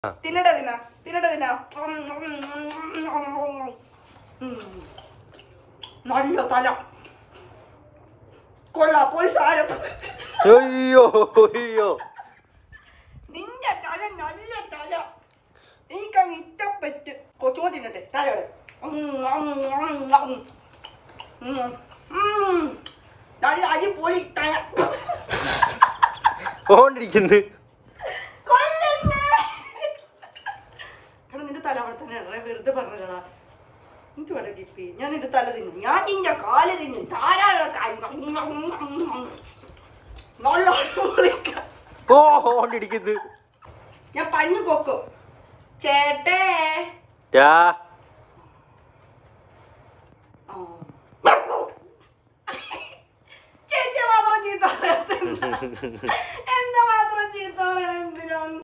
തിന്നട തിന്ന തിന്നട തിന്ന ഉം. നല്ല തല കൊള്ളാ പോയി സാരം അയ്യോ അയ്യോ നിന്റെ തല നല്ല തല എനിക്കങ്ങ് ഇഷ്ടപ്പെട്ട് കൊച്ചുമോ തിന്നട്ടെ സാരോടെ നല്ല അടിപൊളി തല ഓണ്ടിരിക്കുന്നു കൊല്ലുന്നെ. എടാ നിന്റെ തല അവിടെ തന്നെ ഇടറേ വെറുതെ പറഞ്ഞടാ എനിക്ക് വേണ്ട കിപ്പി ഞാൻ നിന്റെ തല തിന്നും ഞാൻ നിന്റെ കാല് തിന്നും സാരാ നല്ല അടിപൊളി ക- ഓ ഓണ്ടിരിക്കുന്നു ഞാൻ പഞ്ഞു കൊക്കും ചേട്ടേ ടാ ആ. ചേച്ചി മാത്രം ചീത്ത പറയരുത്. എന്നെ മാത്രം ചീത്ത പറയണ എന്തിനാണ്